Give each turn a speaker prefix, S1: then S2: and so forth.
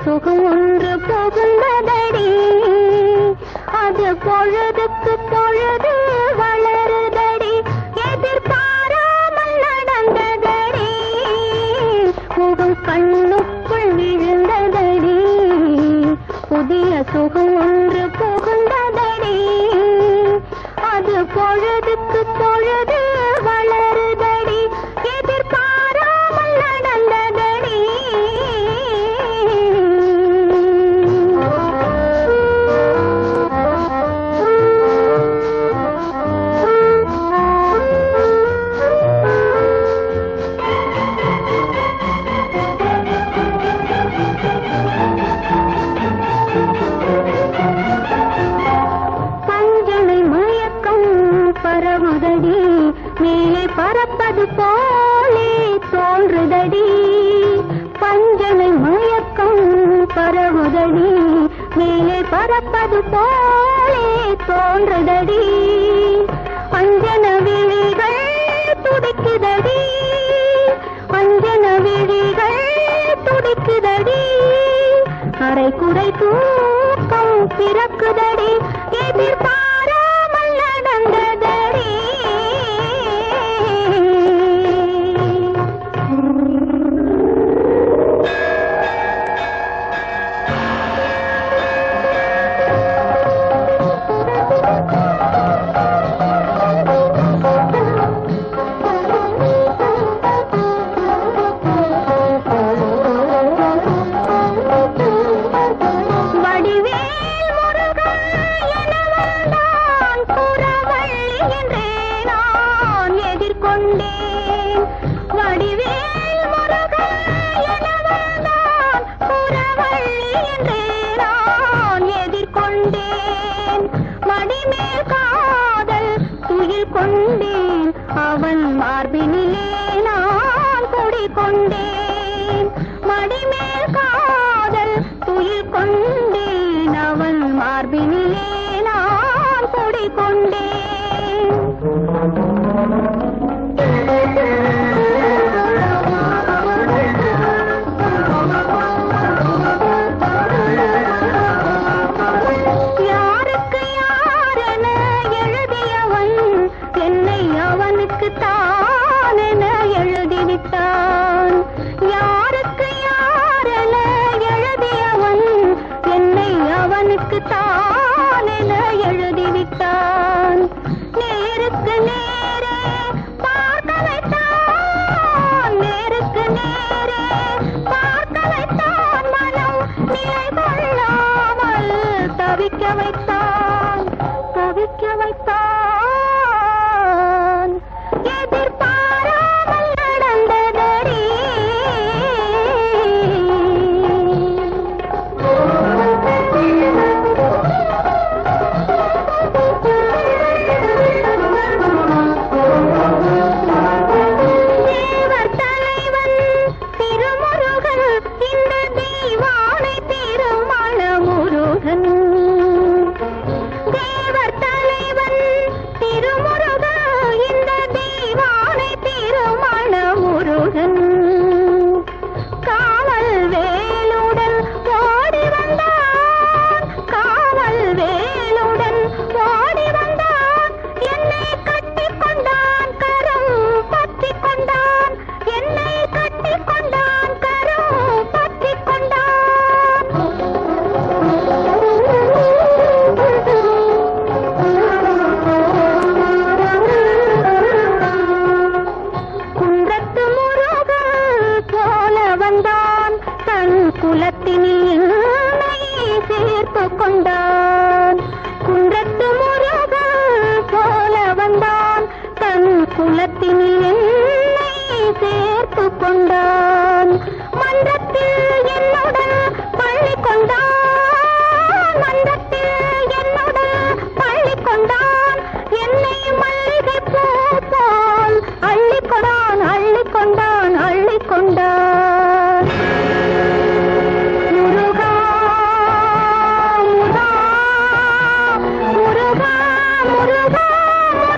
S1: சுகம் ஒன்று புகுந்ததடி அது பொழுதுக்கு பொழுது வளருதடி எதிர்பாராமல் நடந்ததடி முகம் கண்ணுக்குள் விழுந்ததடி புதிய சுகம் ஒன்று புகுந்ததடி அது பொழுதுக்கு பொழுது வளருதடி எதிர்பாராமல் நடந்ததடி பஞ்சனை மயக்கம் பரவுதடி மேலே பறப்பது போலே தோன்றுதடி பஞ்சனை மயக்கம் பரவுதடி மேலே பறப்பது போலே தோன்றுதடி அஞ்சன விழிகள் துடிக்குதடி அஞ்சன விழிகள் துடிக்குதடி அரை குறை தூக்கம் பிறக்குதடி எதிர்பாராமல் நடந்ததடி வடிவேல் முருகன் என வந்தான் புறவள்ளி என்றே நான் எதிர்கொண்டேன் வடிவேல் முருகன் என வந்தான் புறவள்ளி என்றே நான் எதிர்கொண்டேன் மடிமேல் காதல் துயில் கொண்டேன் அவன் மார்பினிலே நான் குடிகொண்டேன் மடிமேல் காதல் துயில் கொண்டேன் அவன் மார்பினிலே நான் குடிகொண்டேன் யாருக்கு யாரென எழுதியவன் என்னை அவனுக்கு தானென எழுதிவிட்டான் யாருக்கு யாரென எழுதியவன் என்னை அவனுக்கு தானென எழுதிவிட்டான் நேருக்கு நேரே பார்க்க வைத்தான் நேருக்கு நேரே பார்க்க வைத்தான் மனம் நிலை கொள்ளாமல் தவிக்க வைத்தான் தவிக்க வைத்தான் எதிர்பாராமல் நடந்ததடி தேவர் தலைவன் திருமுருகன் இந்த தெய்வானை திருமண முருகன் தேவர் தலைவன் திருமுருகன் இந்த தெய்வானை திருமண முருகன் காவல் வேலுடன் ஓடி வந்தான் காவல் வேலுடன் ஓடி வந்தான் என்னை கட்டிக் கொண்டான் கரம் பற்றிக் கொண்டான் என்னை கட்டிக் கொண்டான் கரம் பற்றிக் கொண்டான் குன்றத்து முருகன் போல வந்தான் தன் குலத்தினில் என்னை சேர்த்து கொண்டான் குன்றத்து முருகன் போல வந்தான் தன் குலத்தினில் என்னை சேர்த்து கொண்டான்